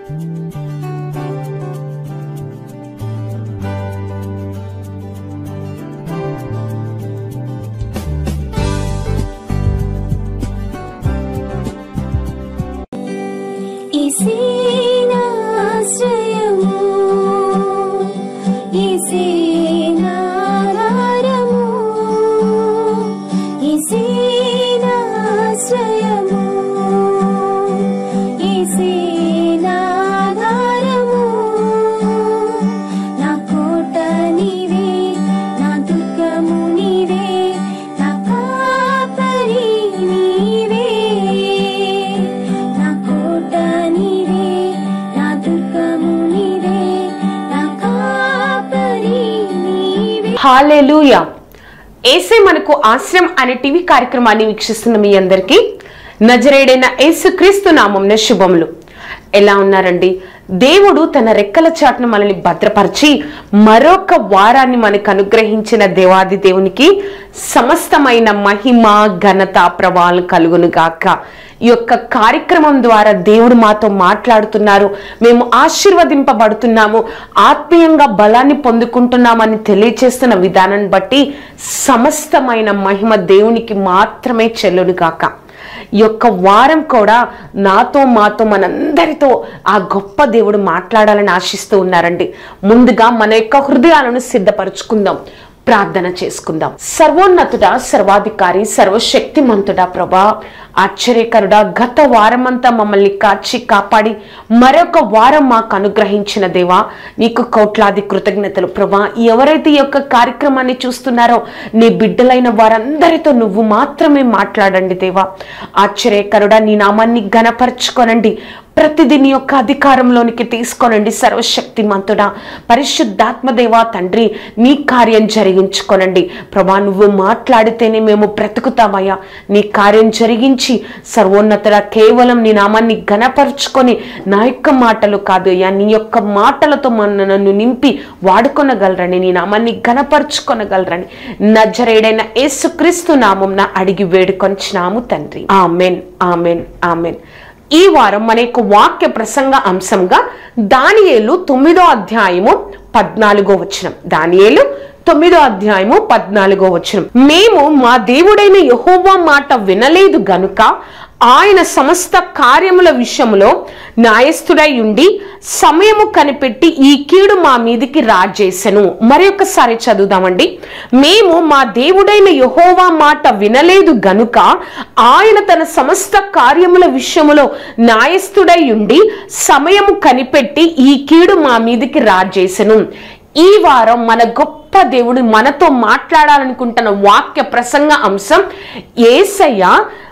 ఈసేనాశ్రయము ఈసేనాధారము ఈసేనాశ్రయము ఈసేనాధారము నా కోట నీవే నా దుర్గము నీవే నా కాపరి నీవే నా కోట నీవే నా దుర్గము నీవే నా కాపరి నీవే హాలేలుయా ఏసే మనకు ఆశ్రయం అనే టీవీ కార్యక్రమాన్ని వీక్షిస్తున్న మీ అందరికీ నజరేడైన యేసుక్రీస్తు నామంన శుభములు ఎలా ఉన్నారండి దేవుడు తన రెక్కల చాటును మనల్ని భద్రపరిచి మరొక వారాన్ని మనకు అనుగ్రహించిన దేవాది దేవునికి సమస్తమైన మహిమ ఘనత ప్రభావాలు కలుగును గాక ఈ యొక్క కార్యక్రమం ద్వారా దేవుడు మాతో మాట్లాడుతున్నారు మేము ఆశీర్వదింపబడుతున్నాము ఆత్మీయంగా బలాన్ని పొందుకుంటున్నామని తెలియచేస్తున్న విధానాన్ని బట్టి సమస్తమైన మహిమ దేవునికి మాత్రమే చెల్లును గాక ఈ యొక్క వారం కూడా నాతో మాతో మనందరితో ఆ గొప్ప దేవుడు మాట్లాడాలని ఆశిస్తూ ఉన్నారండి ముందుగా మన యొక్క హృదయాలను సిద్ధపరచుకుందాం ప్రార్థన చేసుకుందాం సర్వోన్నతుడా సర్వాధికారి సర్వశక్తిమంతుడా ప్రభా ఆశ్చర్యకరుడా గత వారమంతా మమ్మల్ని కాచి కాపాడి మరొక వారం మాకు అనుగ్రహించిన దేవా నీకు కోట్లాది కృతజ్ఞతలు ప్రభా ఎవరైతే ఈ యొక్క కార్యక్రమాన్ని చూస్తున్నారో నీ బిడ్డలైన వారందరితో నువ్వు మాత్రమే మాట్లాడండి దేవా ఆశ్చర్యకరుడా నీ నామాన్ని గణపరచుకోనండి ప్రతిదీ నీ యొక్క అధికారంలోనికి తీసుకోనండి సర్వశక్తిమంతుడా పరిశుద్ధాత్మ దేవా తండ్రి నీ కార్యం జరిగించుకోనండి ప్రభా నువ్వు మాట్లాడితేనే మేము బ్రతుకుతామయ్యా నీ కార్యం జరిగించి సర్వోన్నతుడా కేవలం నీ నామాన్ని గణపరుచుకొని నా యొక్క మాటలు కాదు అయ్యా నీ యొక్క మాటలతో మన నన్ను నింపి వాడుకొనగలరని నీ నామాన్ని గణపరుచుకొనగలరని నజరేడైన యేసుక్రీస్తు నామం అడిగి వేడుకొంచినాము తండ్రి ఆమెన్ ఆమెన్ ఆమెన్ ఈ వారం మన యొక్క వాక్య ప్రసంగ అంశంగా దానియేలు తొమ్మిదో అధ్యాయము పద్నాలుగో వచనం దానియేలు తొమ్మిదో అధ్యాయము పద్నాలుగో వచనం మేము మా దేవుడైన యహోవా మాట వినలేదు గనుక ఆయన సమస్త కార్యముల విషయములో న్యాయస్థుడై ఉండి సమయము కనిపెట్టి ఈ కీడు మా మీదికి రాజేసెను మరి ఒకసారి చదువుదామండి మేము మా దేవుడైన యహోవా మాట వినలేదు గనుక ఆయన తన సమస్త కార్యముల విషయములో న్యాయస్థుడై ఉండి సమయము కనిపెట్టి ఈ కీడు మా మీదికి రాజేసెను ఈ వారం మన గొప్ప దేవుడు మనతో మాట్లాడాలనుకుంటున్న వాక్య ప్రసంగ అంశం ఏసయ్య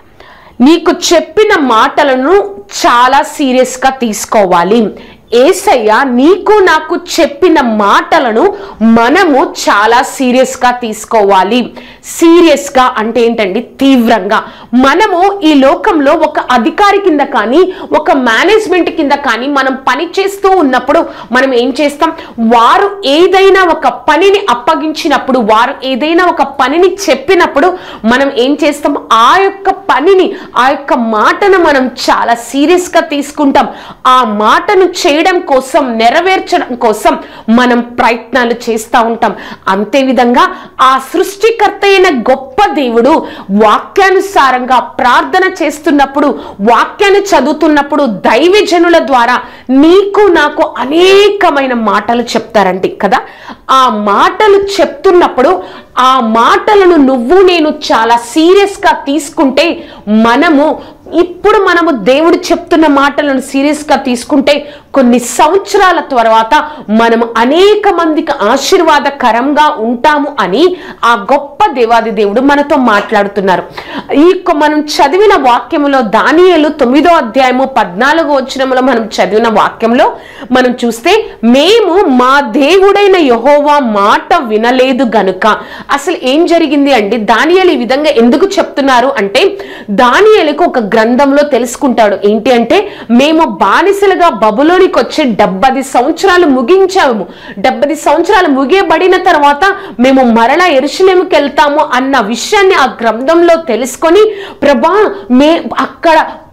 నీకు చెప్పిన మాటలను చాలా సీరియస్గా తీసుకోవాలి ఏసయ్య నీకు నాకు చెప్పిన మాటలను మనము చాలా సీరియస్గా తీసుకోవాలి సీరియస్గా అంటే ఏంటండి తీవ్రంగా మనము ఈ లోకంలో ఒక అధికారి కింద కానీ ఒక మేనేజ్మెంట్ కింద కానీ మనం పని చేస్తూ ఉన్నప్పుడు మనం ఏం చేస్తాం వారు ఏదైనా ఒక పనిని అప్పగించినప్పుడు వారు ఏదైనా ఒక పనిని చెప్పినప్పుడు మనం ఏం చేస్తాం ఆ యొక్క పనిని ఆ యొక్క మాటను మనం చాలా సీరియస్గా తీసుకుంటాం ఆ మాటను చేయడం కోసం నెరవేర్చడం కోసం మనం ప్రయత్నాలు చేస్తూ ఉంటాం అంతే విధంగా ఆ సృష్టికర్త అయిన గొప్ప దేవుడు వాక్యానుసారంగా ప్రార్థన చేస్తున్నప్పుడు వాక్యాన్ని చదువుతున్నప్పుడు దైవజనుల ద్వారా నీకు నాకు అనేకమైన మాటలు చెప్తారండి కదా ఆ మాటలు చెప్తున్నప్పుడు ఆ మాటలను నువ్వు నేను చాలా సీరియస్గా తీసుకుంటే మనము ఇప్పుడు మనము దేవుడు చెప్తున్న మాటలను సీరియస్గా తీసుకుంటే కొన్ని సంవత్సరాల తర్వాత మనము అనేక మందికి ఆశీర్వాదకరంగా ఉంటాము అని ఆ గొప్ప దేవాది దేవుడు మనతో మాట్లాడుతున్నారు ఈ యొక్క మనం చదివిన వాక్యములో దానియలు తొమ్మిదో అధ్యాయము పద్నాలుగో వచనములో మనం చదివిన వాక్యంలో మనం చూస్తే మేము మా దేవుడైన యహోవా మాట వినలేదు గనుక అసలు ఏం జరిగింది అండి దానియలు ఈ విధంగా ఎందుకు చెప్తున్నారు అంటే దానియలకు ఒక గ్రంథంలో తెలుసుకుంటాడు ఏంటి అంటే మేము బానిసలుగా బబులోనికి వచ్చి డెబ్బది సంవత్సరాలు ముగించాము డెబ్బది సంవత్సరాలు ముగియబడిన తర్వాత మేము మరలా ఎరుషలేముకి వెళ్తాము అన్న విషయాన్ని ఆ గ్రంథంలో తెలుసుకొని ప్రభా మే అక్కడ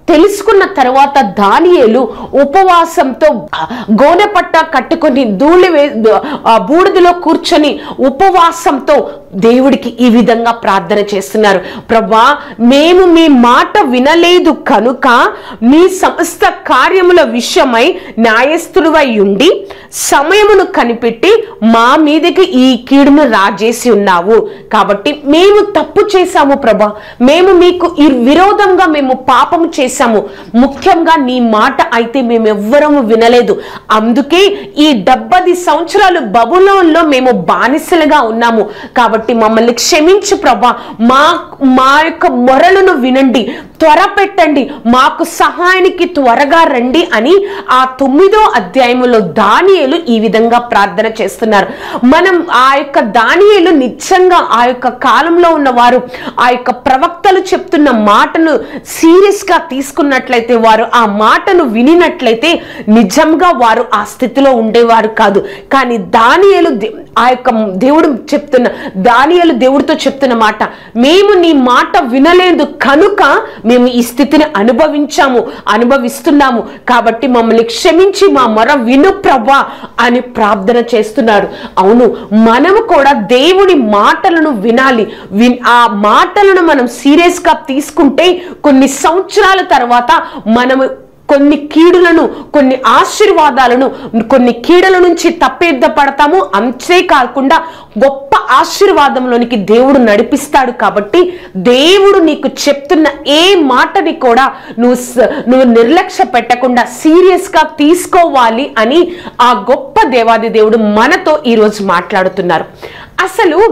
తెలుసుకున్న తర్వాత దానియేలు ఉపవాసంతో గోనెపట్ట కట్టుకొని ధూళి వే ఆ బూడిదలో కూర్చొని ఉపవాసంతో దేవుడికి ఈ విధంగా ప్రార్థన చేస్తున్నారు ప్రభా మేము మీ మాట వినలేదు కనుక మీ సమస్త కార్యముల విషయమై న్యాయస్థుడివై ఉండి సమయమును కనిపెట్టి మా మీదకి ఈ కీడును రాజేసి ఉన్నావు కాబట్టి మేము తప్పు చేశాము ప్రభా మేము మీకు ఈ విరోధంగా మేము పాపము చేశాము ముఖ్యంగా నీ మాట అయితే మేము ఎవ్వరము వినలేదు అందుకే ఈ డెబ్బది సంవత్సరాలు బబులోన్లో మేము బానిసలుగా ఉన్నాము కాబట్టి మమ్మల్ని క్షమించు ప్రభా మా మా యొక్క మొరలను వినండి త్వర పెట్టండి మాకు సహాయానికి త్వరగా రండి అని ఆ తొమ్మిదో అధ్యాయములో దానియేలు ఈ విధంగా ప్రార్థన చేస్తున్నారు మనం ఆ యొక్క దానియేలు నిజంగా ఆ యొక్క కాలంలో ఉన్న వారు ఆ యొక్క ప్రవక్తలు చెప్తున్న మాటను సీరియస్ గా తీసుకున్నట్లయితే వారు ఆ మాటను వినినట్లయితే నిజంగా వారు ఆ స్థితిలో ఉండేవారు కాదు కానీ దానియేలు దే- ఆ యొక్క దేవుడు చెప్తున్న దానియేలు దేవుడితో చెప్తున్న మాట మేము నీ మాట వినలేదు కనుక మేము ఈ స్థితిని అనుభవించాము అనుభవిస్తున్నాము కాబట్టి మమ్మల్ని క్షమించి మా మొర విను ప్రభా అని ప్రార్థన చేస్తున్నారు అవును మనము కూడా దేవుడి మాటలను వినాలి విన్ ఆ మాటలను మనం సీరియస్ గా తీసుకుంటే కొన్ని సంవత్సరాల తర్వాత మనము కొన్ని కీడులను కొన్ని ఆశీర్వాదాలను కొన్ని కీడల నుంచి తప్పిద్దపడతాము అంతే కాకుండా గొప్ప ఆశీర్వాదంలోనికి దేవుడు నడిపిస్తాడు కాబట్టి దేవుడు నీకు చెప్తున్న ఏ మాటని కూడా నువ్వు స- నువ్వు నిర్లక్ష్య పెట్టకుండా సీరియస్ గా తీసుకోవాలి అని ఆ గొప్ప దేవాది దేవుడు మనతో ఈరోజు మాట్లాడుతున్నారు అసలు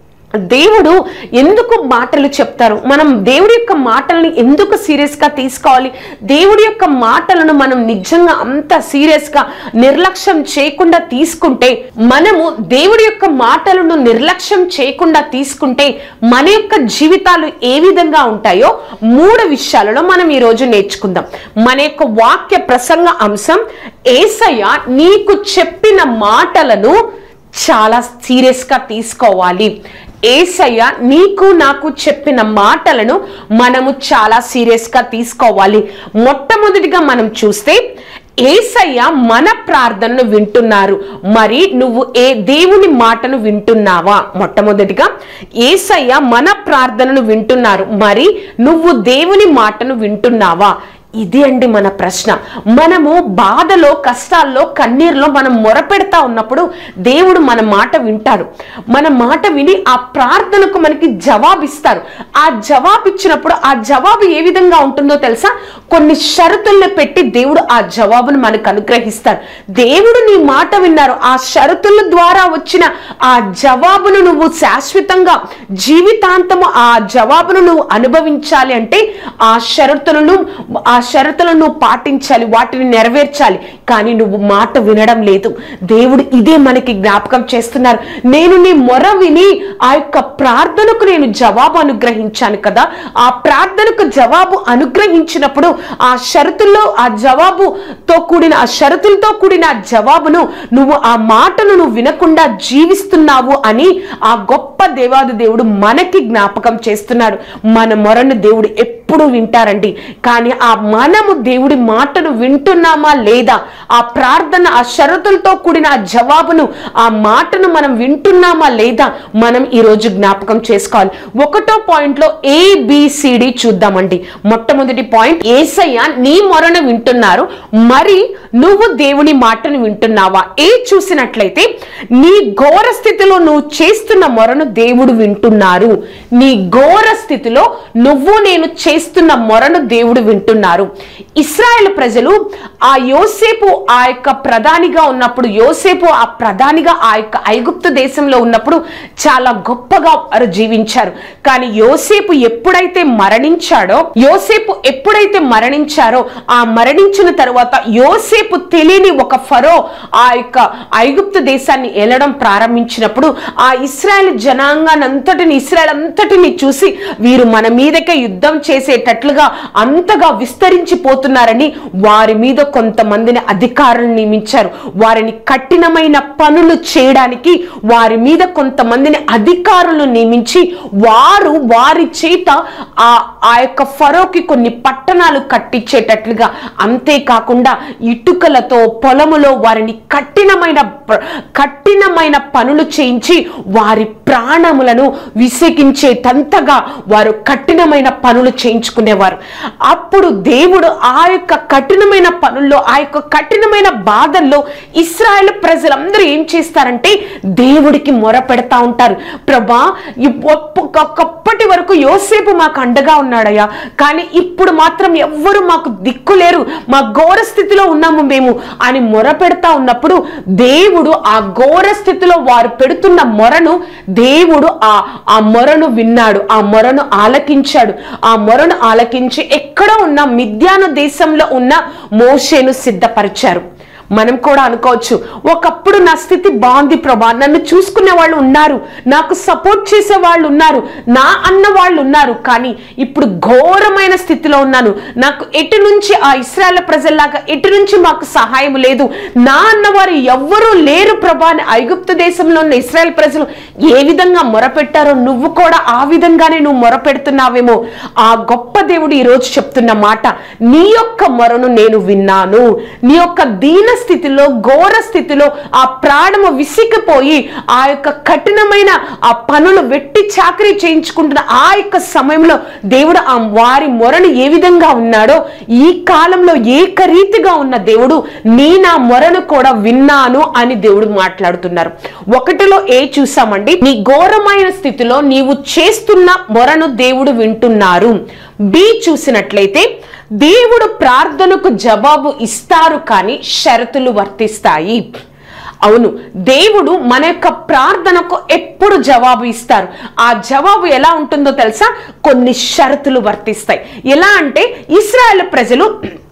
దేవుడు ఎందుకు మాటలు చెప్తారు మనం దేవుడి యొక్క మాటల్ని ఎందుకు సీరియస్ గా తీసుకోవాలి దేవుడి యొక్క మాటలను మనం నిజంగా అంత సీరియస్ గా నిర్లక్ష్యం చేయకుండా తీసుకుంటే మనము దేవుడి యొక్క మాటలను నిర్లక్ష్యం చేయకుండా తీసుకుంటే మన యొక్క జీవితాలు ఏ విధంగా ఉంటాయో మూడు విషయాలలో మనం ఈ రోజు నేర్చుకుందాం మన యొక్క వాక్య ప్రసంగ అంశం ఏసయ్య నీకు చెప్పిన మాటలను చాలా సీరియస్ గా తీసుకోవాలి ఏసయ్య నీకు నాకు చెప్పిన మాటలను మనము చాలా సీరియస్ గా తీసుకోవాలి మొట్టమొదటిగా మనం చూస్తే ఏసయ్య మన ప్రార్థనను వింటున్నారు మరి నువ్వు ఏ దేవుని మాటను వింటున్నావా మొట్టమొదటిగా ఏసయ్య మన ప్రార్థనను వింటున్నారు మరి నువ్వు దేవుని మాటను వింటున్నావా ఇది అండి మన ప్రశ్న మనము బాధలో కష్టాల్లో కన్నీరులో మనం మొరపెడతా ఉన్నప్పుడు దేవుడు మన మాట వింటారు మన మాట విని ఆ ప్రార్థనకు మనకి జవాబిస్తారు ఆ జవాబు ఇచ్చినప్పుడు ఆ జవాబు ఏ విధంగా ఉంటుందో తెలుసా కొన్ని షరతుల్ని పెట్టి దేవుడు ఆ జవాబును మనకు అనుగ్రహిస్తారు దేవుడు నీ మాట విన్నారు ఆ షరతుల ద్వారా వచ్చిన ఆ జవాబును నువ్వు శాశ్వతంగా జీవితాంతము ఆ జవాబును నువ్వు అనుభవించాలి అంటే ఆ షరతులను ఆ షరతులను నువ్వు పాటించాలి వాటిని నెరవేర్చాలి కానీ నువ్వు మాట వినడం లేదు దేవుడు ఇదే మనకి జ్ఞాపకం చేస్తున్నారు నేను నీ మొర విని ఆ యొక్క ప్రార్థనకు నేను జవాబు అనుగ్రహించాను కదా ఆ ప్రార్థనకు జవాబు అనుగ్రహించినప్పుడు ఆ షరతుల్లో ఆ జవాబుతో కూడిన ఆ షరతులతో కూడిన ఆ జవాబును నువ్వు ఆ మాటను నువ్వు వినకుండా జీవిస్తున్నావు అని ఆ గొప్ప దేవాది దేవుడు మనకి జ్ఞాపకం చేస్తున్నాడు మన మొరను దేవుడు ఎప్పుడు వింటారండి కానీ ఆ మనము దేవుడి మాటను వింటున్నామా లేదా ఆ ప్రార్థన ఆ షరతులతో కూడిన ఆ జవాబును ఆ మాటను మనం వింటున్నామా లేదా మనం ఈ రోజు జ్ఞాపకం చేసుకోవాలి ఒకటో పాయింట్ లో ఏబిసిడి చూద్దామండి మొట్టమొదటి పాయింట్ ఏసయ్య నీ మొరను వింటున్నారు మరి నువ్వు దేవుని మాటను వింటున్నావా ఏ చూసినట్లయితే నీ ఘోర స్థితిలో నువ్వు చేస్తున్న మొరను దేవుడు వింటున్నారు నీ ఘోర స్థితిలో నువ్వు నేను చేస్తున్న మొరను దేవుడు వింటున్నారు ఇస్రాయేల్ ప్రజలు ఆ యోసేపు ఆ యొక్క ప్రధానిగా ఉన్నప్పుడు యోసేపు ఆ ప్రధానిగా ఆ యొక్క ఐగుప్తు దేశంలో ఉన్నప్పుడు చాలా గొప్పగా వారు జీవించారు కానీ యోసేపు ఎప్పుడైతే మరణించాడో యోసేపు ఎప్పుడైతే మరణించారో ఆ మరణించిన తర్వాత యోసేపు తెలియని ఒక ఫరో ఆ యొక్క ఐగుప్తు దేశాన్ని ఏలడం ప్రారంభించినప్పుడు ఆ ఇస్రాయల్ జనాంగానంతటిని ఇస్రాయల్ అంతటిని చూసి వీరు మన మీదకే యుద్ధం చేసేటట్లుగా అంతగా విస్తరించిపోతున్నారని వారి మీద కొంతమందిని అధిక అధికారులు నియమించారు వారిని కఠినమైన పనులు చేయడానికి వారి మీద కొంతమందిని అధికారులు నియమించి వారు వారి చేత ఆ ఆ యొక్క ఫరోకి కొన్ని పట్టణాలు కట్టించేటట్లుగా అంతేకాకుండా ఇటుకలతో పొలములో వారిని కఠినమైన ప- కఠినమైన పనులు చేయించి వారి ప్రాణములను విసిగించేటంతగా వారు కఠినమైన పనులు చేయించుకునేవారు అప్పుడు దేవుడు ఆ యొక్క కఠినమైన పనుల్లో ఆ యొక్క కఠినమైన బాధల్లో ఇస్రాయేల్ ప్రజలందరూ ఏం చేస్తారంటే దేవుడికి మొర పెడతా ఉంటారు ప్రభా ఈ ఒప్ప- ఒకప్పటి వరకు యోసేపు మాకు అండగా ఉన్నాడయ్యా కానీ ఇప్పుడు మాత్రం ఎవ్వరు మాకు దిక్కు లేరు మా ఘోర స్థితిలో ఉన్నాము మేము అని మొర పెడతా ఉన్నప్పుడు దేవుడు ఆ ఘోర స్థితిలో వారు పెడుతున్న మొరను దేవుడు ఆ ఆ మొరను విన్నాడు ఆ మొరను ఆలకించాడు ఆ మొరను ఆలకించి ఎక్కడో ఉన్న మిద్యాను దేశంలో ఉన్న మోషేను సిద్ధపరిచారు మనం కూడా అనుకోవచ్చు ఒకప్పుడు నా స్థితి బాగుంది ప్రభా నన్ను చూసుకునే వాళ్ళు ఉన్నారు నాకు సపోర్ట్ చేసే వాళ్ళు ఉన్నారు నా అన్న వాళ్ళు ఉన్నారు కానీ ఇప్పుడు ఘోరమైన స్థితిలో ఉన్నాను నాకు ఎటు నుంచి ఆ ఇస్రాయల్ ప్రజల్లాగా ఎటు నుంచి మాకు సహాయం లేదు నా అన్నవారు ఎవ్వరూ లేరు ప్రభా అని ఐగుప్తు దేశంలో ఉన్న ఇస్రాయల్ ప్రజలు ఏ విధంగా మొరపెట్టారో నువ్వు కూడా ఆ విధంగానే నువ్వు మొరపెడుతున్నావేమో ఆ గొప్ప దేవుడు ఈ రోజు చెప్తున్న మాట నీ యొక్క మొరను నేను విన్నాను నీ యొక్క దీన స్థితిలో ఘోర స్థితిలో ఆ ప్రాణము విసిగిపోయి ఆ యొక్క కఠినమైన ఆ పనులు వెట్టి చాకరీ చేయించుకుంటున్న ఆ యొక్క సమయంలో దేవుడు ఆ వారి మొరను ఏ విధంగా ఉన్నాడో ఈ కాలంలో ఏకరీతిగా ఉన్న దేవుడు నీ నా మొరను కూడా విన్నాను అని దేవుడు మాట్లాడుతున్నారు ఒకటిలో ఏ చూసామండి నీ ఘోరమైన స్థితిలో నీవు చేస్తున్న మొరను దేవుడు వింటున్నారు బి చూసినట్లయితే దేవుడు ప్రార్థనకు జవాబు ఇస్తారు కానీ షరతులు వర్తిస్తాయి అవును దేవుడు మన యొక్క ప్రార్థనకు ఎప్పుడు జవాబు ఇస్తారు ఆ జవాబు ఎలా ఉంటుందో తెలుసా కొన్ని షరతులు వర్తిస్తాయి ఎలా అంటే ఇస్రాయేల్ ప్రజలు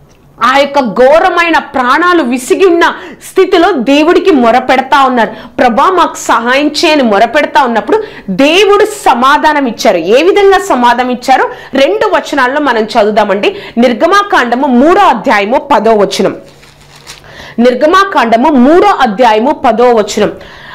ఆ యొక్క ఘోరమైన ప్రాణాలు విసిగి ఉన్న స్థితిలో దేవుడికి మొరపెడతా ఉన్నారు ప్రభా మాకు సహాయం చేయని మొరపెడతా ఉన్నప్పుడు దేవుడు సమాధానం ఇచ్చారు ఏ విధంగా సమాధానం ఇచ్చారో రెండు వచనాల్లో మనం చదువుదామండి నిర్గమాకాండము మూడో అధ్యాయము పదో వచనం నిర్గమాకాండము మూడో అధ్యాయము పదో వచనం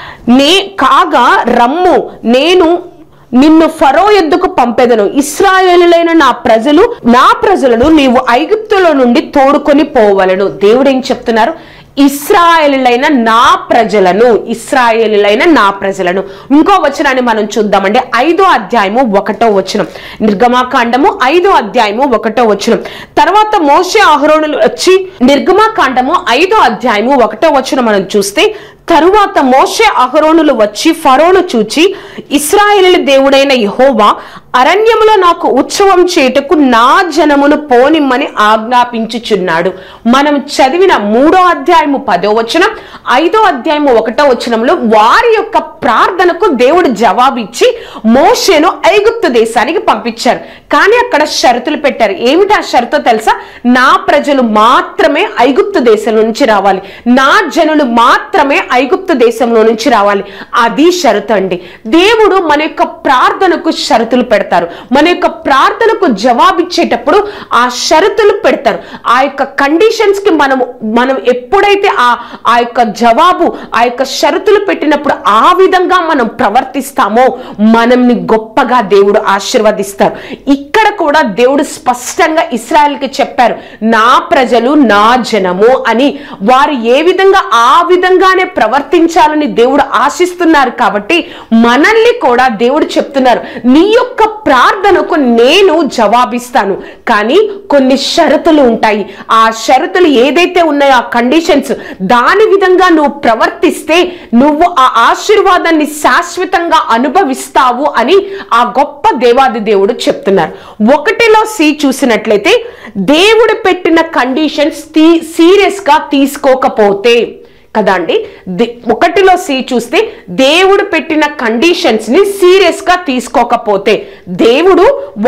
నే కాగా రమ్ము నేను నిన్ను ఫరో ఎద్దుకు పంపెదను ఇస్రాయేలులైన నా ప్రజలు నా ప్రజలను నీవు ఐగుప్తులో నుండి తోడుకొని పోవలను దేవుడు ఏం చెప్తున్నారు ఇస్రాయేలులైన నా ప్రజలను ఇస్రాయేలులైన నా ప్రజలను ఇంకో వచనాన్ని మనం చూద్దామండి ఐదో అధ్యాయము ఒకటో వచనం నిర్గమాకాండము ఐదో అధ్యాయము ఒకటో వచనం తర్వాత మోషే అహరోనులు వచ్చి నిర్గమాకాండము ఐదో అధ్యాయము ఒకటో వచనం మనం చూస్తే తరువాత మోషే అహరోనులు వచ్చి ఫరోను చూచి ఇస్రాయేలు దేవుడైన యెహోవా అరణ్యములో నాకు ఉత్సవం చేయుటకు నా జనమును పోనిమ్మని ఆజ్ఞాపించుచున్నాడు మనం చదివిన మూడో అధ్యాయము పదో వచనం ఐదో అధ్యాయము ఒకటో వచనంలో వారి యొక్క ప్రార్థనకు దేవుడు జవాబిచ్చి మోషేను ఐగుప్తు దేశానికి పంపించారు కానీ అక్కడ షరతులు పెట్టారు ఏమిటి ఆ షరతో తెలుసా నా ప్రజలు మాత్రమే ఐగుప్తు దేశం నుంచి రావాలి నా జనులు మాత్రమే ఐగుప్తు దేశంలో నుంచి రావాలి అది షరతు అండి దేవుడు మన యొక్క ప్రార్థనకు షరతులు పెడతారు మన యొక్క ప్రార్థనకు జవాబిచ్చేటప్పుడు ఆ షరతులు పెడతారు ఆ యొక్క కండిషన్స్ కి మనం మనం ఎప్పుడైతే ఆ ఆ యొక్క జవాబు ఆ యొక్క షరతులు పెట్టినప్పుడు ఆ విధంగా మనం ప్రవర్తిస్తామో మనల్ని గొప్పగా దేవుడు ఆశీర్వదిస్తారు ఇక్కడ కూడా దేవుడు స్పష్టంగా ఇస్రాయల్కి చెప్పారు నా ప్రజలు నా జనము అని వారు ఏ విధంగా ఆ విధంగానే ప్రవర్తించాలని దేవుడు ఆశిస్తున్నారు కాబట్టి మనల్ని కూడా దేవుడు చెప్తున్నారు నీ యొక్క ప్రార్థనకు నేను జవాబిస్తాను కానీ కొన్ని షరతులు ఉంటాయి ఆ షరతులు ఏదైతే ఉన్నాయో ఆ కండిషన్స్ దాని విధంగా నువ్వు ప్రవర్తిస్తే నువ్వు ఆ ఆశీర్వాదాన్ని శాశ్వతంగా అనుభవిస్తావు అని ఆ గొప్ప దేవాది దేవుడు చెప్తున్నారు ఒకటిలో సి చూసినట్లయితే దేవుడు పెట్టిన కండిషన్స్ సీరియస్ గా తీసుకోకపోతే కదా అండి దే- ఒకటిలో సి చూస్తే దేవుడు పెట్టిన కండిషన్స్ ని సీరియస్ గా తీసుకోకపోతే దేవుడు వారి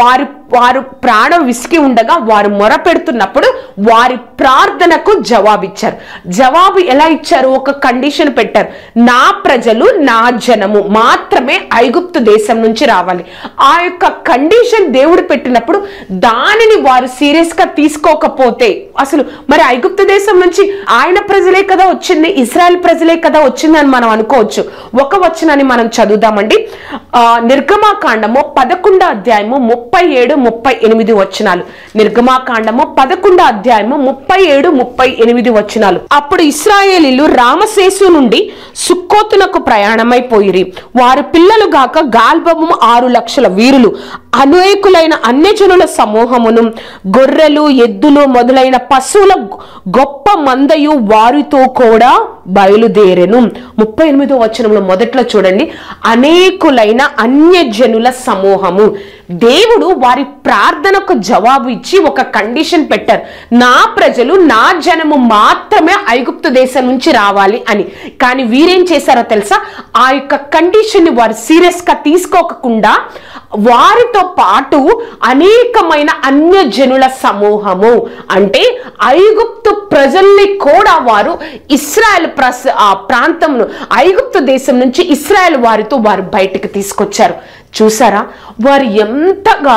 వారు ప్రాణం విసికి ఉండగా వారు మొర పెడుతున్నప్పుడు వారి ప్రార్థనకు జవాబిచ్చారు జవాబు ఎలా ఇచ్చారు ఒక కండిషన్ పెట్టారు నా ప్రజలు నా జనము మాత్రమే ఐగుప్తు దేశం నుంచి రావాలి ఆ యొక్క కండిషన్ దేవుడు పెట్టినప్పుడు దానిని వారు సీరియస్ గా తీసుకోకపోతే అసలు మరి ఐగుప్తు దేశం నుంచి ఆయన ప్రజలే కదా వచ్చింది ఇజ్రాయెల్ ప్రజలే కదా వచ్చిందని మనం అనుకోవచ్చు ఒక వచనాన్ని మనం చదువుదామండి ఆ, నిర్గమాకాండము పదకొండో అధ్యాయము ముప్పై ఏడు ముప్పై ఎనిమిది వచనాలు నిర్గమాకాండము పదకొండో అధ్యాయము ముప్పై ఏడు ముప్పై ఎనిమిది వచనాలు అప్పుడు ఇస్రాయేలీలు రామశేసు నుండి సుక్కోతునకు ప్రయాణమైపోయిరి వారి పిల్లలు గాక గాల్బము ఆరు లక్షల వీరులు అనేకులైన అన్యజనుల సమూహమును గొర్రెలు ఎద్దులు మొదలైన పశువుల గొప్ప మందయు వారితో కూడా బయలుదేరెను ముప్పై ఎనిమిదో వచనంలో మొదట్లో చూడండి అనేకులైన అన్యజనుల సమూహము దేవుడు వారి ప్రార్థనకు జవాబు ఇచ్చి ఒక కండిషన్ పెట్టారు నా ప్రజలు నా జనము మాత్రమే ఐగుప్తు దేశం నుంచి రావాలి అని కానీ వీరేం చేశారో తెలుసా ఆ యొక్క కండిషన్ ని వారు సీరియస్ గా తీసుకోకుండా వారితో పాటు అనేకమైన అన్యజనుల సమూహము అంటే ఐగుప్తు ప్రజల్ని కూడా వారు ఇస్రాయల్ ప్రస ఆ ప్రాంతంను ఐగుప్తు దేశం నుంచి ఇస్రాయల్ వారితో వారు బయటకు తీసుకొచ్చారు చూసారా వారు ఎంతగా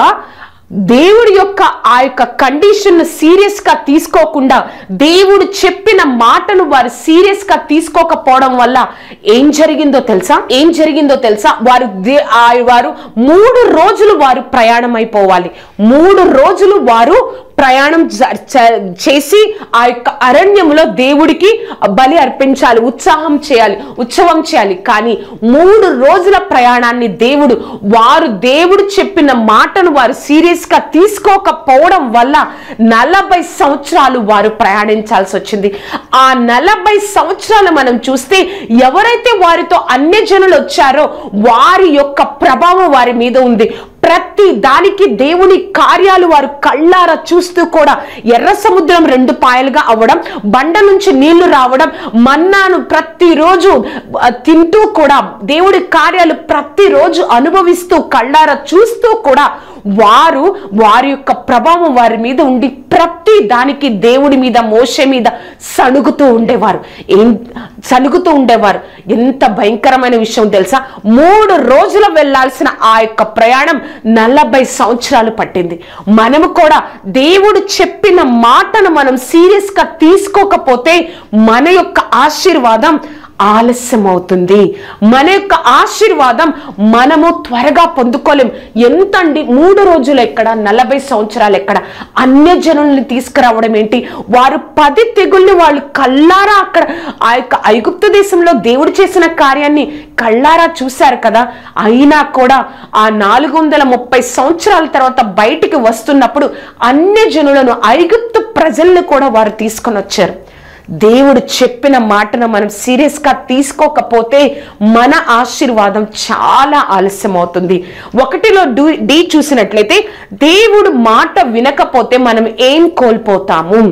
దేవుడి యొక్క ఆ యొక్క కండిషన్ సీరియస్ గా తీసుకోకుండా దేవుడు చెప్పిన మాటను వారు సీరియస్ గా తీసుకోకపోవడం వల్ల ఏం జరిగిందో తెలుసా ఏం జరిగిందో తెలుసా వారు దే- ఆ వారు మూడు రోజులు వారు ప్రయాణం అయిపోవాలి మూడు రోజులు వారు ప్రయాణం జ- చ- చేసి ఆ యొక్క అరణ్యంలో దేవుడికి బలి అర్పించాలి ఉత్సాహం చేయాలి ఉత్సవం చేయాలి కానీ మూడు రోజుల ప్రయాణాన్ని దేవుడు వారు దేవుడు చెప్పిన మాటను వారు సీరియస్ గా తీసుకోకపోవడం వల్ల నలభై సంవత్సరాలు వారు ప్రయాణించాల్సి వచ్చింది ఆ నలభై సంవత్సరాలు మనం చూస్తే ఎవరైతే వారితో అన్యజనులు వచ్చారో వారి యొక్క ప్రభావం వారి మీద ఉంది ప్రతి దానికి దేవుని కార్యాలు వారు కళ్ళారా చూస్తూ కూడా ఎర్ర సముద్రం రెండు పాయలుగా అవ్వడం బండ నుంచి నీళ్లు రావడం మన్నాను ప్రతిరోజు ఆ, తింటూ కూడా దేవుడి కార్యాలు ప్రతిరోజు అనుభవిస్తూ కళ్ళారా చూస్తూ కూడా వారు వారి యొక్క ప్రభావం వారి మీద ఉండి ప్రతి దానికి దేవుడి మీద మోసే మీద సణుగుతూ ఉండేవారు ఏం సణుగుతూ ఉండేవారు ఎంత భయంకరమైన విషయం తెలుసా మూడు రోజులు వెళ్ళాల్సిన ఆ యొక్క ప్రయాణం నలభై సంవత్సరాలు పట్టింది మనము కూడా దేవుడు చెప్పిన మాటను మనం సీరియస్ గా తీసుకోకపోతే మన యొక్క ఆశీర్వాదం ఆలస్యం అవుతుంది మన యొక్క ఆశీర్వాదం మనము త్వరగా పొందుకోలేం ఎంతండి మూడు రోజులు ఎక్కడ నలభై సంవత్సరాలు ఎక్కడ అన్యజనుల్ని తీసుకురావడం ఏంటి వారు పది తెగుల్ని వాళ్ళు కళ్ళారా అక్కడ ఆ యొక్క ఐగుప్తు దేశంలో దేవుడు చేసిన కార్యాన్ని కళ్ళారా చూశారు కదా అయినా కూడా ఆ నాలుగు వందల ముప్పై సంవత్సరాల తర్వాత బయటికి వస్తున్నప్పుడు అన్యజనులను ఐగుప్తు ప్రజలను కూడా వారు తీసుకొని వచ్చారు దేవుడు చెప్పిన మాటను మనం సీరియస్ గా తీసుకోకపోతే మన ఆశీర్వాదం చాలా ఆలస్యం అవుతుంది ఒకటిలో డు డి చూసినట్లయితే దేవుడు మాట వినకపోతే మనం ఏం కోల్పోతాము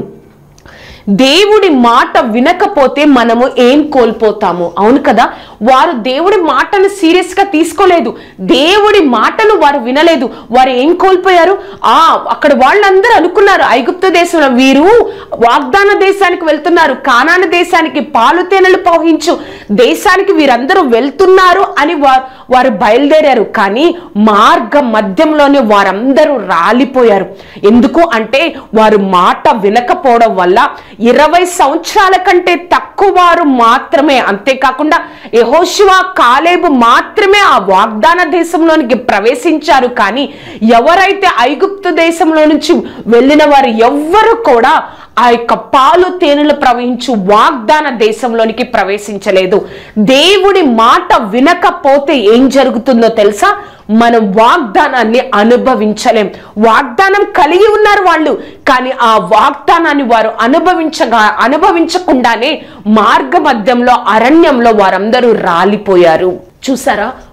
దేవుడి మాట వినకపోతే మనము ఏం కోల్పోతాము అవును కదా వారు దేవుడి మాటను సీరియస్ గా తీసుకోలేదు దేవుడి మాటను వారు వినలేదు వారు ఏం కోల్పోయారు ఆ అక్కడ వాళ్ళందరూ అనుకున్నారు ఐగుప్తు దేశంలో వీరు వాగ్దాన దేశానికి వెళ్తున్నారు కానాన దేశానికి పాలు తేనెలు పోహించు దేశానికి వీరందరూ వెళ్తున్నారు అని వారు వారు బయలుదేరారు కానీ మార్గ మధ్యంలోనే వారందరూ రాలిపోయారు ఎందుకు అంటే వారు మాట వినకపోవడం వల్ల ఇరవై సంవత్సరాల కంటే తక్కువ వారు మాత్రమే అంతేకాకుండా యెహోషువ కాలేబు మాత్రమే ఆ వాగ్దాన దేశంలోనికి ప్రవేశించారు కానీ ఎవరైతే ఐగుప్తు దేశంలో నుంచి వెళ్ళిన వారు ఎవ్వరు కూడా ఆ యొక్క పాలు తేనెలు ప్రవహించు వాగ్దాన దేశంలోనికి ప్రవేశించలేదు దేవుడి మాట వినకపోతే ఏం జరుగుతుందో తెలుసా మనం వాగ్దానాన్ని అనుభవించలేం వాగ్దానం కలిగి ఉన్నారు వాళ్ళు కానీ ఆ వాగ్దానాన్ని వారు అనుభవించగా అనుభవించకుండానే మార్గ మధ్యంలో అరణ్యంలో వారందరూ రాలిపోయారు చూసారా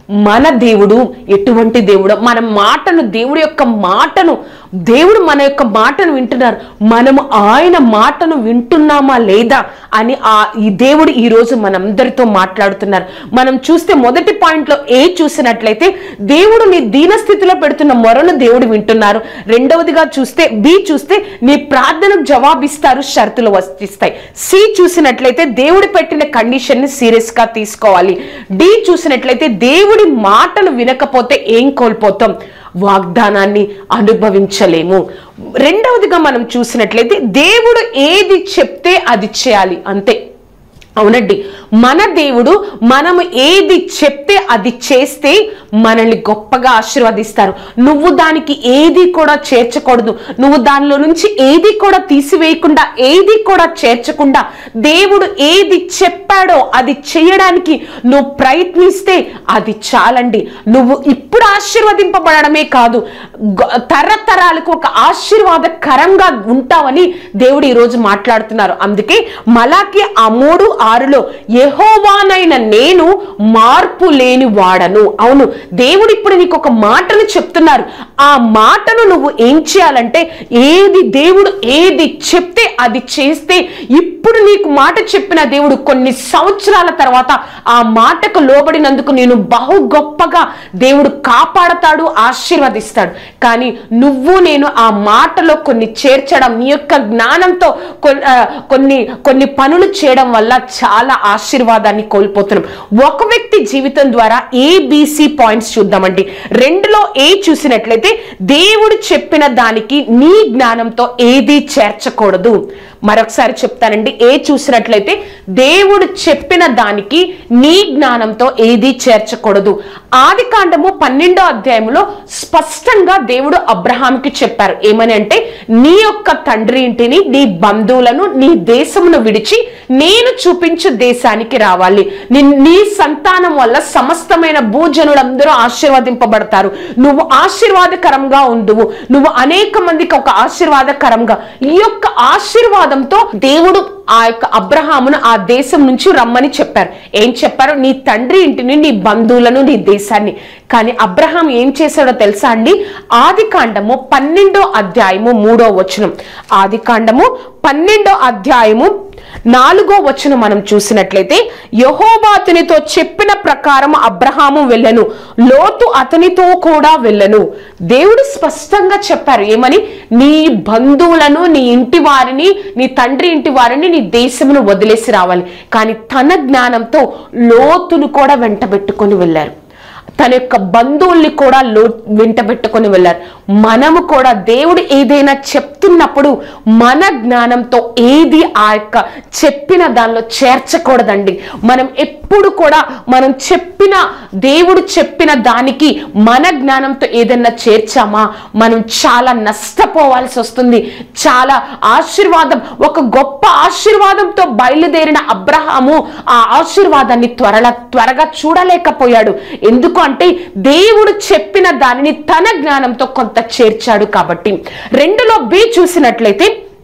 మన దేవుడు ఎటువంటి దేవుడు మన మాటను దేవుడి యొక్క మాటను దేవుడు మన యొక్క మాటను వింటున్నారు మనము ఆయన మాటను వింటున్నామా లేదా అని ఆ ఈ దేవుడు ఈ రోజు మనందరితో మాట్లాడుతున్నారు మనం చూస్తే మొదటి పాయింట్లో ఏ చూసినట్లయితే దేవుడు నీ దీన స్థితిలో పెడుతున్న మొరను దేవుడు వింటున్నారు రెండవదిగా చూస్తే బి చూస్తే నీ ప్రార్థనకు జవాబిస్తారు షరతులు వస్తాయి సి చూసినట్లయితే దేవుడు పెట్టిన కండిషన్ ని సీరియస్ గా తీసుకోవాలి డి చూసినట్లయితే దేవుడి మాటలు వినకపోతే ఏం కోల్పోతాం వాగ్దానాన్ని అనుభవించలేము రెండవదిగా మనం చూసినట్లయితే దేవుడు ఏది చెప్తే అది చేయాలి అంతే అవునండి మన దేవుడు మనము ఏది చెప్తే అది చేస్తే మనల్ని గొప్పగా ఆశీర్వదిస్తారు నువ్వు దానికి ఏది కూడా చేర్చకూడదు నువ్వు దానిలో నుంచి ఏది కూడా తీసివేయకుండా ఏది కూడా చేర్చకుండా దేవుడు ఏది చెప్పాడో అది చేయడానికి నువ్వు ప్రయత్నిస్తే అది చాలండి నువ్వు ఇప్పుడు ఆశీర్వదింపబడమే కాదు గొ- తరతరాలకు ఒక ఆశీర్వాదకరంగా ఉంటావని దేవుడు ఈరోజు మాట్లాడుతున్నారు అందుకే మలాకి ఆ మూడు ఆరులో యెహోవానైన నేను మార్పు లేని వాడను అవును దేవుడు ఇప్పుడు నీకు ఒక మాటను చెప్తున్నారు ఆ మాటను నువ్వు ఏం చేయాలంటే ఏది దేవుడు ఏది చెప్తే అది చేస్తే ఇప్పుడు నీకు మాట చెప్పిన దేవుడు కొన్ని సంవత్సరాల తర్వాత ఆ మాటకు లోబడినందుకు నేను బహు గొప్పగా దేవుడు కాపాడతాడు ఆశీర్వదిస్తాడు కానీ నువ్వు నేను ఆ మాటలో కొన్ని చేర్చడం నీ యొక్క జ్ఞానంతో కొన్- ఆ, కొన్ని కొన్ని పనులు చేయడం వల్ల చాలా ఆశీర్వాదాన్ని కోల్పోతున్నాం ఒక వ్యక్తి జీవితం ద్వారా ఏబిసి పాయింట్స్ చూద్దామండి రెండులో ఏ చూసినట్లయితే దేవుడు చెప్పిన దానికి నీ జ్ఞానంతో ఏది చేర్చకూడదు మరొకసారి చెప్తానండి ఏ చూసినట్లయితే దేవుడు చెప్పిన దానికి నీ జ్ఞానంతో ఏది చేర్చకూడదు ఆది కాండము పన్నెండో అధ్యాయంలో స్పష్టంగా దేవుడు అబ్రహాంకి చెప్పారు ఏమని అంటే నీ యొక్క తండ్రి ఇంటిని నీ బంధువులను నీ దేశమును విడిచి నేను చూపించు దేశానికి రావాలి నీ నీ సంతానం వల్ల సమస్తమైన భూజనులందరూ ఆశీర్వదింపబడతారు నువ్వు ఆశీర్వాదకరంగా ఉండువు నువ్వు అనేక మందికి ఒక ఆశీర్వాదకరంగా ఈ యొక్క ఆశీర్వాదంతో దేవుడు ఆ యొక్క అబ్రహామును ఆ దేశం నుంచి రమ్మని చెప్పారు ఏం చెప్పారు నీ తండ్రి ఇంటిని నీ బంధువులను నీ దేశాన్ని కానీ అబ్రహాం ఏం చేశాడో తెలుసా అండి ఆది కాండము పన్నెండో అధ్యాయము మూడో వచనం ఆది కాండము పన్నెండో అధ్యాయము నాలుగో వచనం మనం చూసినట్లయితే యహోవా అతనితో చెప్పిన ప్రకారం అబ్రహాము వెళ్ళను లోతు అతనితో కూడా వెళ్ళను దేవుడు స్పష్టంగా చెప్పారు ఏమని నీ బంధువులను నీ ఇంటి వారిని నీ తండ్రి ఇంటి వారిని నీ దేశమును వదిలేసి రావాలి కానీ తన జ్ఞానంతో లోతును కూడా వెంటబెట్టుకొని వెళ్ళారు తన యొక్క బంధువుల్ని కూడా లో వెంట పెట్టుకొని వెళ్ళారు మనము కూడా దేవుడు ఏదైనా చెప్తున్నప్పుడు మన జ్ఞానంతో ఏది ఆ యొక్క చెప్పిన దానిలో చేర్చకూడదండి మనం ఎప్పుడు కూడా మనం చెప్పిన దేవుడు చెప్పిన దానికి మన జ్ఞానంతో ఏదైనా చేర్చామా మనం చాలా నష్టపోవాల్సి వస్తుంది చాలా ఆశీర్వాదం ఒక గొప్ప ఆశీర్వాదంతో బయలుదేరిన అబ్రహాము ఆ ఆశీర్వాదాన్ని త్వరల త్వరగా చూడలేకపోయాడు ఎందుకు అంటే దేవుడు చెప్పిన దానిని తన జ్ఞానంతో కొంత చేర్చాడు కాబట్టి రెండులో బి చూసినట్లయితే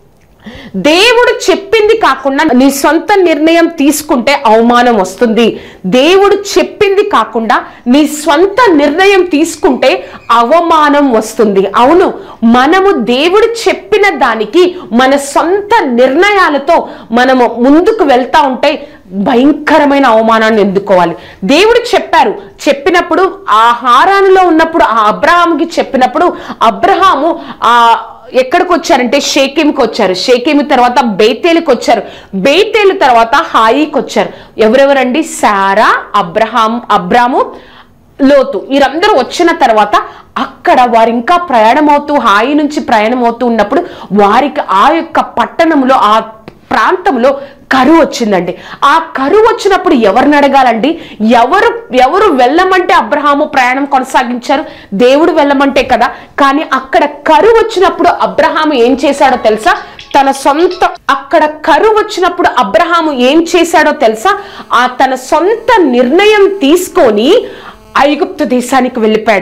దేవుడు చెప్పింది కాకుండా నీ సొంత నిర్ణయం తీసుకుంటే అవమానం వస్తుంది దేవుడు చెప్పింది కాకుండా నీ స్వంత నిర్ణయం తీసుకుంటే అవమానం వస్తుంది అవును మనము దేవుడు చెప్పిన దానికి మన సొంత నిర్ణయాలతో మనము ముందుకు వెళ్తా ఉంటే భయంకరమైన అవమానాన్ని ఎదుర్కోవాలి దేవుడు చెప్పారు చెప్పినప్పుడు ఆ హారానులో ఉన్నప్పుడు ఆ అబ్రహాముకి చెప్పినప్పుడు అబ్రహాము ఆ ఎక్కడికి వచ్చారంటే షేకేమికి వచ్చారు షేకేమి తర్వాత బేతేలుకి వచ్చారు బేతేలు తర్వాత హాయికి వచ్చారు ఎవరెవరండి సారా అబ్రహాం అబ్రాము లోతు వీరందరూ వచ్చిన తర్వాత అక్కడ వారు ఇంకా ప్రయాణం అవుతూ హాయి నుంచి ప్రయాణం అవుతూ ఉన్నప్పుడు వారికి ఆ యొక్క పట్టణంలో ఆ ప్రాంతంలో కరువు వచ్చిందండి ఆ కరువు వచ్చినప్పుడు ఎవరిని అడగాలండి ఎవరు ఎవరు వెళ్ళమంటే అబ్రహాము ప్రయాణం కొనసాగించారు దేవుడు వెళ్ళమంటే కదా కానీ అక్కడ కరువు వచ్చినప్పుడు అబ్రహాము ఏం చేశాడో తెలుసా తన సొంత అక్కడ కరువు వచ్చినప్పుడు అబ్రహాము ఏం చేశాడో తెలుసా ఆ తన సొంత నిర్ణయం తీసుకొని ఐగుప్తు దేశానికి వెళ్ళిపోయాడు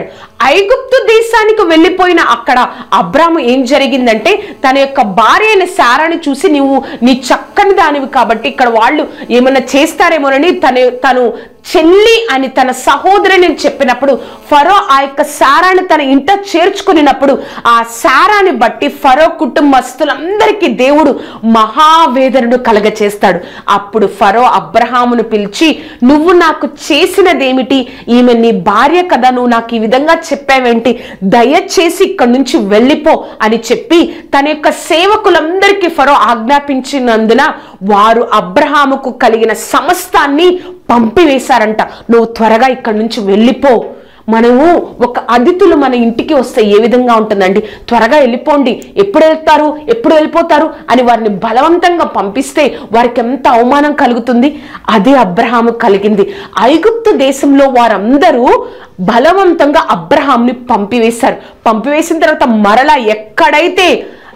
ఐగుప్తు దేశానికి వెళ్ళిపోయిన అక్కడ అబ్రాము ఏం జరిగిందంటే తన యొక్క భార్య అయిన శారాని చూసి నువ్వు నీ చక్కని దానివి కాబట్టి ఇక్కడ వాళ్ళు ఏమన్నా చేస్తారేమోనని తన తను చెల్లి అని తన సహోదరుని చెప్పినప్పుడు ఫరో ఆ యొక్క సారాన్ని తన ఇంట చేర్చుకునినప్పుడు ఆ సారాన్ని బట్టి ఫరో కుటుంబస్తులందరికీ దేవుడు మహావేదనను కలగచేస్తాడు అప్పుడు ఫరో అబ్రహామును పిలిచి నువ్వు నాకు చేసినదేమిటి ఈమె నీ భార్య కదా నువ్వు నాకు ఈ విధంగా చెప్పావేంటి దయచేసి ఇక్కడి నుంచి వెళ్ళిపో అని చెప్పి తన యొక్క సేవకులందరికీ ఫరో ఆజ్ఞాపించినందున వారు అబ్రహాముకు కలిగిన సమస్తాన్ని పంపివేశారంట నువ్వు త్వరగా ఇక్కడి నుంచి వెళ్ళిపో మనము ఒక అతిథులు మన ఇంటికి వస్తే ఏ విధంగా ఉంటుందండి త్వరగా వెళ్ళిపోండి ఎప్పుడు వెళ్తారు ఎప్పుడు వెళ్ళిపోతారు అని వారిని బలవంతంగా పంపిస్తే వారికి ఎంత అవమానం కలుగుతుంది అదే అబ్రహాము కలిగింది ఐగుప్తు దేశంలో వారందరూ బలవంతంగా అబ్రహాంని పంపివేశారు పంపివేసిన తర్వాత మరలా ఎక్కడైతే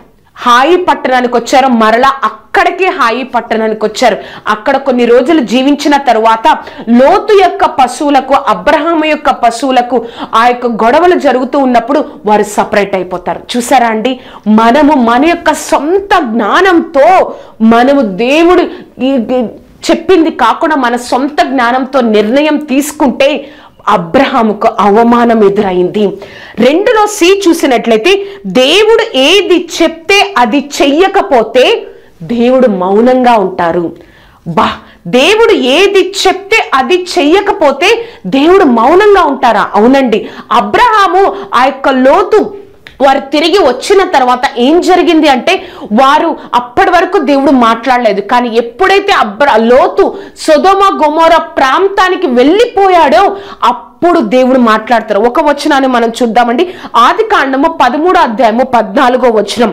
హాయి పట్టణానికి వచ్చారో మరలా అక్కడికే హాయి పట్టణానికి వచ్చారు అక్కడ కొన్ని రోజులు జీవించిన తరువాత లోతు యొక్క పశువులకు అబ్రహాము యొక్క పశువులకు ఆ యొక్క గొడవలు జరుగుతూ ఉన్నప్పుడు వారు సపరేట్ అయిపోతారు చూసారా అండి మనము మన యొక్క సొంత జ్ఞానంతో మనము దేవుడు ఈ- ఈ చెప్పింది కాకుండా మన సొంత జ్ఞానంతో నిర్ణయం తీసుకుంటే అబ్రహాముకు అవమానం ఎదురైంది రెండులో సి చూసినట్లయితే దేవుడు ఏది చెప్తే అది చెయ్యకపోతే దేవుడు మౌనంగా ఉంటారు బా దేవుడు ఏది చెప్తే అది చెయ్యకపోతే దేవుడు మౌనంగా ఉంటారా అవునండి అబ్రహాము ఆ యొక్క లోతు వారు తిరిగి వచ్చిన తర్వాత ఏం జరిగింది అంటే వారు అప్పటి వరకు దేవుడు మాట్లాడలేదు కానీ ఎప్పుడైతే అబ్ర లోతు సొదోమ గొమోర ప్రాంతానికి వెళ్ళిపోయాడో అప్పుడు దేవుడు మాట్లాడతారు ఒక వచనాన్ని మనం చూద్దామండి ఆది కాండము పదమూడో అధ్యాయము పద్నాలుగో వచనం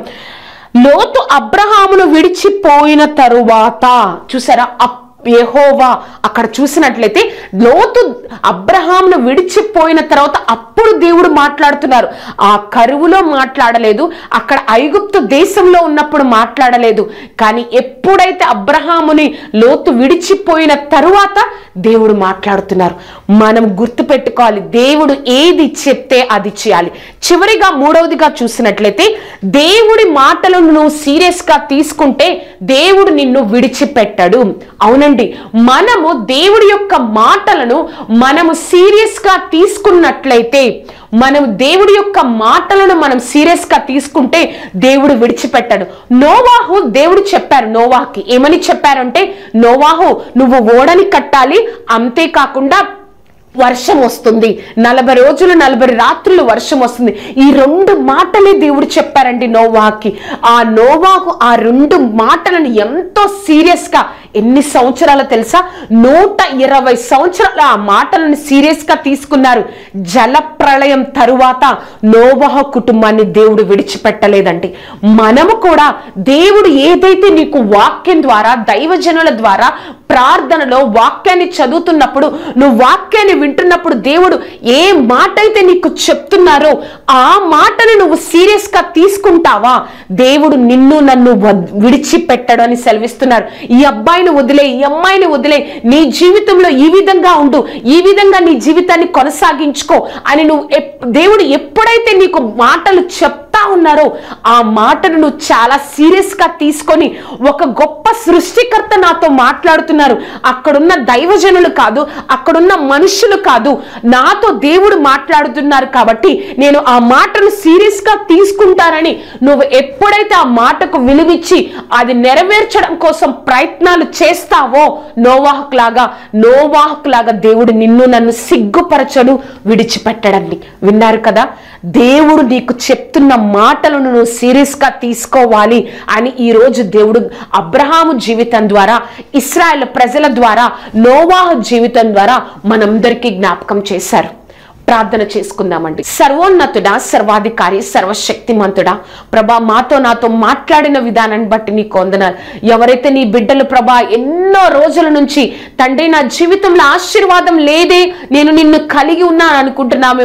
లోతు అబ్రహామును విడిచిపోయిన తరువాత చూసారా అప్ యెహోవా అక్కడ చూసినట్లయితే లోతు అబ్రహాంను విడిచిపోయిన తర్వాత అప్పుడు దేవుడు మాట్లాడుతున్నారు ఆ కరువులో మాట్లాడలేదు అక్కడ ఐగుప్తు దేశంలో ఉన్నప్పుడు మాట్లాడలేదు కానీ ఎప్పుడైతే అబ్రహాముని లోతు విడిచిపోయిన తరువాత దేవుడు మాట్లాడుతున్నారు మనం గుర్తుపెట్టుకోవాలి దేవుడు ఏది చెప్తే అది చేయాలి చివరిగా మూడవదిగా చూసినట్లయితే దేవుడి మాటలను నువ్వు సీరియస్ గా తీసుకుంటే దేవుడు నిన్ను విడిచిపెట్టడు అవునండి మనము దేవుడి యొక్క మాటలను మనము సీరియస్ గా తీసుకున్నట్లయితే మనం దేవుడి యొక్క మాటలను మనం సీరియస్ గా తీసుకుంటే దేవుడు విడిచిపెట్టాడు నోవాహు దేవుడు చెప్పారు నోవాహుకి ఏమని చెప్పారంటే నోవాహు నువ్వు ఓడని కట్టాలి అంతేకాకుండా వర్షం వస్తుంది నలభై రోజులు నలభై రాత్రులు వర్షం వస్తుంది ఈ రెండు మాటలే దేవుడు చెప్పారండి నోవాకి ఆ నోవాకు ఆ రెండు మాటలను ఎంతో సీరియస్ గా ఎన్ని సంవత్సరాలు తెలుసా నూట ఇరవై సంవత్సరాలు ఆ మాటలను సీరియస్ గా తీసుకున్నారు జల ప్రళయం తరువాత నోవాహ కుటుంబాన్ని దేవుడు విడిచిపెట్టలేదండి మనము కూడా దేవుడు ఏదైతే నీకు వాక్యం ద్వారా దైవజనుల ద్వారా ప్రార్థనలో వాక్యాన్ని చదువుతున్నప్పుడు నువ్వు వాక్యాన్ని వింటున్నప్పుడు దేవుడు ఏ మాట అయితే నీకు చెప్తున్నారో ఆ మాటను నువ్వు సీరియస్ గా తీసుకుంటావా దేవుడు నిన్ను నన్ను వద్- విడిచిపెట్టడు అని సెలవిస్తున్నారు ఈ అబ్బాయిని వదిలే ఈ అమ్మాయిని వదిలే నీ జీవితంలో ఈ విధంగా ఉండు ఈ విధంగా నీ జీవితాన్ని కొనసాగించుకో అని నువ్వు ఎప్- దేవుడు ఎప్పుడైతే నీకు మాటలు చెప్తా ఉన్నారో ఆ మాటను నువ్వు చాలా సీరియస్ గా తీసుకొని ఒక గొప్ప సృష్టికర్త నాతో మాట్లాడుతున్నారు అక్కడున్న దైవజనులు కాదు అక్కడున్న మనుషులు కాదు నాతో దేవుడు మాట్లాడుతున్నారు కాబట్టి నేను ఆ మాటను సీరియస్ గా తీసుకుంటానని నువ్వు ఎప్పుడైతే ఆ మాటకు విలువిచ్చి అది నెరవేర్చడం కోసం ప్రయత్నాలు చేస్తావో నోవాహక్ లాగా నోవాహక్ లాగా దేవుడు నిన్ను నన్ను సిగ్గుపరచడు విడిచిపెట్టడండి విన్నారు కదా దేవుడు నీకు చెప్తున్న మాటలను నువ్వు సీరియస్ గా తీసుకోవాలి అని ఈ రోజు దేవుడు అబ్రహాము జీవితం ద్వారా ఇస్రాయల్ ప్రజల ద్వారా నోవాహ జీవితం ద్వారా మనందరికీ జ్ఞాపకం చేశారు ప్రార్థన చేసుకుందామండి సర్వోన్నతుడా సర్వాధికారి సర్వశక్తిమంతుడా ప్రభా మాతో నాతో మాట్లాడిన విధానాన్ని బట్టి నీకు వందనాలు ఎవరైతే నీ బిడ్డలు ప్రభా ఎన్నో రోజుల నుంచి తండ్రి నా జీవితంలో ఆశీర్వాదం లేదే నేను నిన్ను కలిగి ఉన్నాను అనుకుంటున్నామేమో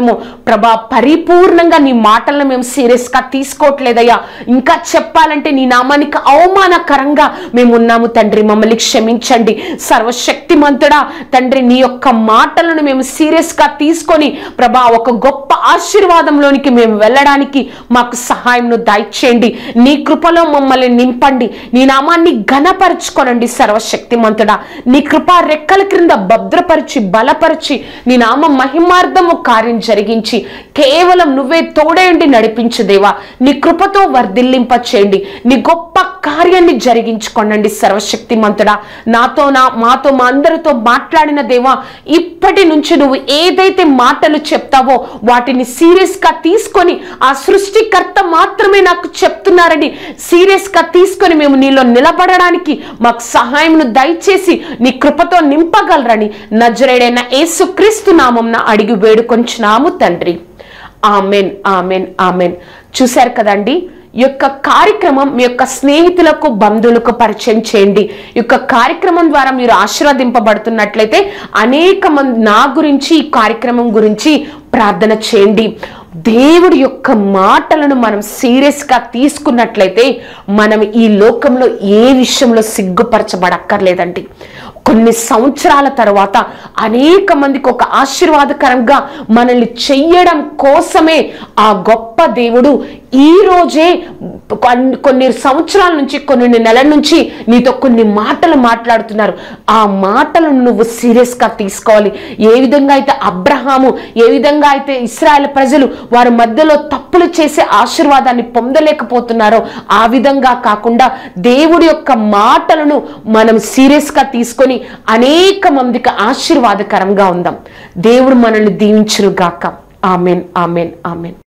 ప్రభా పరిపూర్ణంగా నీ మాటలను మేము సీరియస్ గా తీసుకోవట్లేదయ్యా ఇంకా చెప్పాలంటే నీ నామానికి అవమానకరంగా మేము ఉన్నాము తండ్రి మమ్మల్ని క్షమించండి సర్వశక్తిమంతుడా తండ్రి నీ యొక్క మాటలను మేము సీరియస్ గా తీసుకొని ప్రభా ఒక గొప్ప ఆశీర్వాదంలోనికి మేము వెళ్ళడానికి మాకు సహాయంను దయచేయండి నీ కృపలో మమ్మల్ని నింపండి నీ నామాన్ని ఘనపరచుకోనండి సర్వశక్తిమంతుడా నీ కృపా రెక్కల క్రింద భద్రపరిచి బలపరిచి నీ నామ మహిమార్థము కార్యం జరిగించి కేవలం నువ్వే తోడేండి నడిపించు దేవా నీ కృపతో వర్ధిల్లింప చేయండి నీ గొప్ప కార్యాన్ని జరిగించుకోనండి సర్వశక్తిమంతుడా నాతో నా మాతో మా అందరితో మాట్లాడిన దేవా ఇప్పటి నుంచి నువ్వు ఏదైతే మాటలు చెప్తావో వాటిని సీరియస్ గా తీసుకొని ఆ సృష్టికర్త మాత్రమే నాకు చెప్తున్నారని సీరియస్ గా తీసుకొని మేము నీలో నిలబడడానికి మాకు సహాయంను దయచేసి నీ కృపతో నింపగలరని నజరేడైన యేసుక్రీస్తు నామంన అడిగి వేడుకొంచున్నాము తండ్రి ఆమెన్ ఆమెన్ ఆమెన్ చూశారు కదండి ఈ యొక్క కార్యక్రమం మీ యొక్క స్నేహితులకు బంధువులకు పరిచయం చేయండి ఈ యొక్క కార్యక్రమం ద్వారా మీరు ఆశీర్వదింపబడుతున్నట్లయితే అనేక మంది నా గురించి ఈ కార్యక్రమం గురించి ప్రార్థన చేయండి దేవుడి యొక్క మాటలను మనం సీరియస్గా తీసుకున్నట్లయితే మనం ఈ లోకంలో ఏ విషయంలో సిగ్గుపరచబడక్కర్లేదండి కొన్ని సంవత్సరాల తర్వాత అనేక మందికి ఒక ఆశీర్వాదకరంగా మనల్ని చెయ్యడం కోసమే ఆ గొప్ప దేవుడు ఈ రోజే కొన్- కొన్ని సంవత్సరాల నుంచి కొన్ని నెలల నుంచి నీతో కొన్ని మాటలు మాట్లాడుతున్నారు ఆ మాటలను నువ్వు సీరియస్గా తీసుకోవాలి ఏ విధంగా అయితే అబ్రహాము ఏ విధంగా అయితే ఇస్రాయల్ ప్రజలు వారి మధ్యలో తప్పులు చేసే ఆశీర్వాదాన్ని పొందలేకపోతున్నారో ఆ విధంగా కాకుండా దేవుడి యొక్క మాటలను మనం సీరియస్గా తీసుకొని అనేక మందికి ఆశీర్వాదకరంగా ఉందాం దేవుడు మనల్ని దీవించును గాక ఆమెన్ ఆమెన్ ఆమెన్